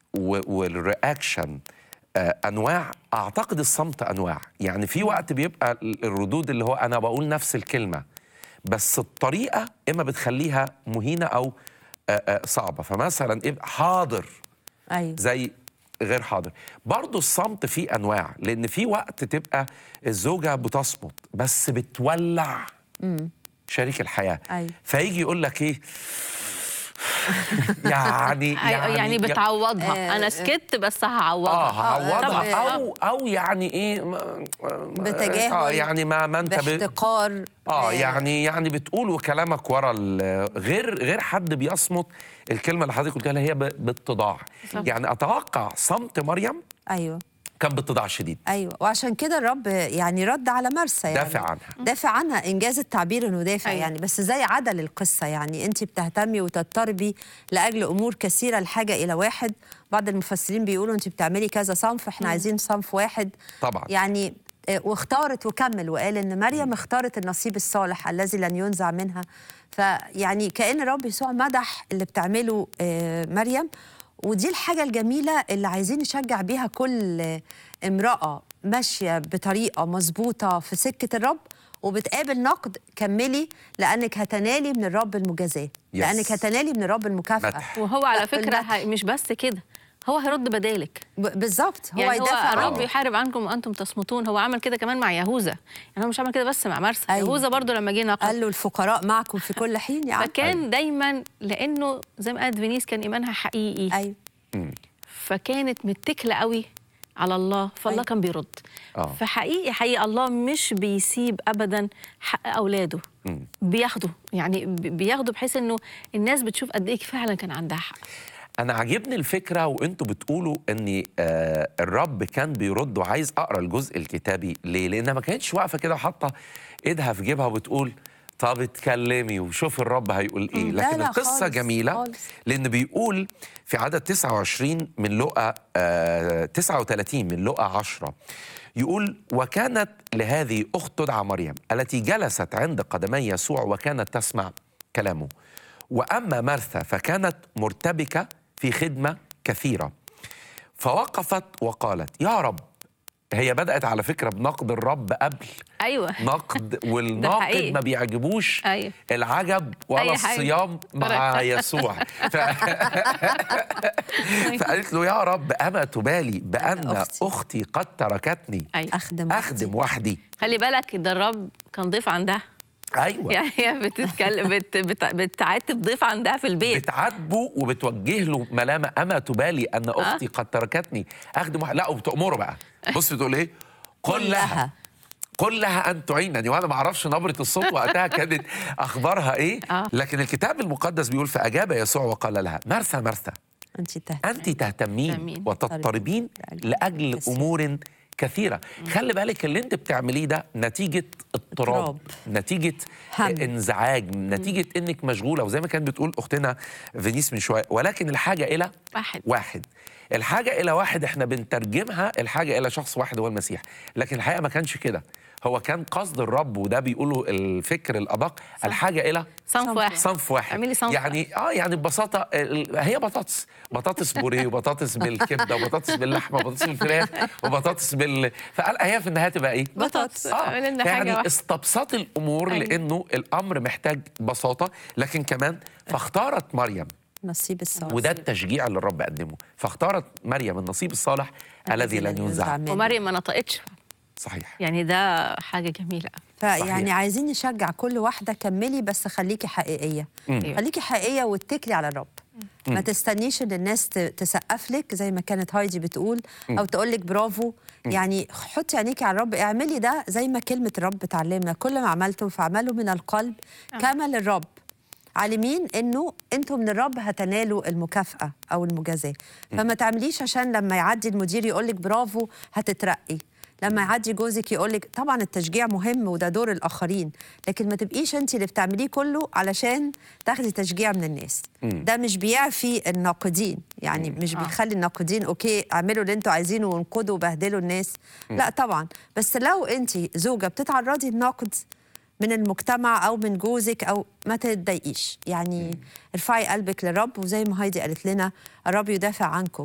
و- والرياكشن آه، انواع اعتقد الصمت انواع يعني في وقت بيبقى ال- الردود اللي هو انا بقول نفس الكلمه بس الطريقه اما بتخليها مهينه او آه، آه، صعبه فمثلا إيه حاضر ايوه زي غير حاضر برضو الصمت فيه انواع لان في وقت تبقى الزوجه بتصمت بس بتولع شريك الحياه أيوة. فيجي يقول لك ايه يعني يعني, يعني بتعوضها انا سكت بس هعوضها اه هعوضها طب- او او يعني ايه ما- بتجاهل، اه يعني ما ما انت ب... باحتقار اه يعني يعني بتقول وكلامك ورا ال- غير غير حد بيصمت الكلمه اللي حضرتك قلتها لها هي ب- باتضاع يعني اتوقع صمت مريم ايوه كان باتضاع شديد ايوه وعشان كده الرب يعني رد على مرسى يعني دافع عنها. دافع عنها انجاز التعبير انه دافع أيوة. يعني بس زي عدل القصه يعني انت بتهتمي وتضطربي لاجل امور كثيره الحاجه الى واحد بعض المفسرين بيقولوا انت بتعملي كذا صنف احنا عايزين صنف واحد طبعا. يعني آه، واختارت وكمل وقال ان مريم اختارت النصيب الصالح الذي لن ينزع منها فيعني كان الرب يسوع مدح اللي بتعمله آه، مريم ودي الحاجة الجميلة اللي عايزين نشجع بيها كل امرأة ماشية بطريقة مظبوطة في سكة الرب وبتقابل نقد كملي لأنك هتنالي من الرب المجازاة لأنك هتنالي من الرب المكافأة مدح. وهو على فكره المدح. هي- مش بس كده هو هيرد بدالك ب- بالظبط هو يعني هو يدافع الرب عنك. يحارب عنكم وانتم تصمتون هو عمل كده كمان مع يهوذا يعني هو مش عمل كده بس مع مرسى أيوة. يهوذا برضو لما جه نقد قال له الفقراء معكم في كل حين يعني فكان دايما لانه زي ما قالت فينيس كان ايمانها حقيقي أيوة فكانت متكله قوي على الله فالله أيوة. كان بيرد آه. فحقيقي حقيقي الله مش بيسيب ابدا حق اولاده بياخده يعني بي- بياخده بحيث انه الناس بتشوف قد ايه فعلا كان عندها حق انا عاجبني الفكره وانتوا بتقولوا ان آه الرب كان بيرد وعايز اقرا الجزء الكتابي ليه لانها ما كانتش واقفه كده حاطه ايدها في جيبها وبتقول طب اتكلمي وشوف الرب هيقول ايه مم، لا، لكن لا القصه خالص، جميله خالص. لان بيقول في عدد 29 من لقا آه 39 من لقا 10 يقول وكانت لهذه اخت تدعى مريم التي جلست عند قدمي يسوع وكانت تسمع كلامه واما مرثا فكانت مرتبكه في خدمه كثيره فوقفت وقالت يا رب هي بدات على فكره بنقد الرب قبل ايوه نقد والناقد حقيقي. ما بيعجبوش أيوة. العجب ولا أي حاجة. الصيام مع يسوع ف... فقالت له يا رب اما تبالي بان أنا اختي, أختي. أختي قد تركتني ايوه أخدم اخدم وحدي خلي بالك ده الرب كان ضيف عندها ايوه يعني هي بتتكلم بت بت بتعاتب ضيف عندها في البيت بتعاتبه وبتوجه له ملامه اما تبالي ان اختي قد تركتني اخدم واحد لا وبتامره بقى بص بتقول ايه قل لها قل لها ان تعينني وانا ما اعرفش نبره الصوت وقتها كانت اخبارها ايه آه. لكن الكتاب المقدس بيقول فاجاب يسوع وقال لها مرثا مرثا أنت تهتم انت تهتمين تهتمين. وتضطربين لاجل كثير. امور كثيره خلي بالك اللي انت بتعمليه ده نتيجه اضطراب اضطراب. نتيجه هم. انزعاج نتيجه انك مشغوله وزي ما كانت بتقول اختنا فينيس من شويه ولكن الحاجه الى واحد واحد الحاجة إلى واحد إحنا بنترجمها الحاجة إلى شخص واحد هو المسيح لكن الحقيقة ما كانش كده هو كان قصد الرب وده بيقولوا الفكر الأدق الحاجة إلى صنف واحد صنف واحد اعملي صنف يعني اه يعني ببساطه ال- هي بطاطس بطاطس بوريه وبطاطس بالكبده وبطاطس باللحمه وبطاطس بالفراخ وبطاطس بال فقال هي في النهايه تبقى ايه؟ بطاطس. اعملي لنا حاجة يعني واحدة. استبساط الامور أيوة. لانه الامر محتاج بساطه لكن كمان فاختارت مريم نصيب الصالح وده التشجيع اللي الرب قدمه فاختارت مريم النصيب الصالح الذي لن ينزع منه. ومريم ما نطقتش صحيح يعني ده حاجه جميله فيعني صحيح. عايزين نشجع كل واحده كملي بس خليكي حقيقيه أيوة. خليكي حقيقيه واتكلي على الرب ما تستنيش ان الناس ت- تسقف لك زي ما كانت هايدي بتقول او تقول لك برافو يعني حطي عينيكي على الرب اعملي ده زي ما كلمه الرب تعلمنا كل ما عملتم فاعملوا من القلب كما للرب عالمين انه انتم من الرب هتنالوا المكافاه او المجازاه فما تعمليش عشان لما يعدي المدير يقول لك برافو هتترقي لما يعدي جوزك يقول لك طبعا التشجيع مهم وده دور الاخرين لكن ما تبقيش انت اللي بتعمليه كله علشان تاخدي تشجيع من الناس ده مش بيعفي الناقدين يعني مش بيخلي الناقدين اوكي اعملوا اللي انتوا عايزينه وانقدوا وبهدلوا الناس لا طبعا بس لو انت زوجه بتتعرضي لنقد من المجتمع او من جوزك او ما تتضايقيش يعني ارفعي قلبك للرب وزي ما هايدي قالت لنا الرب يدافع عنكم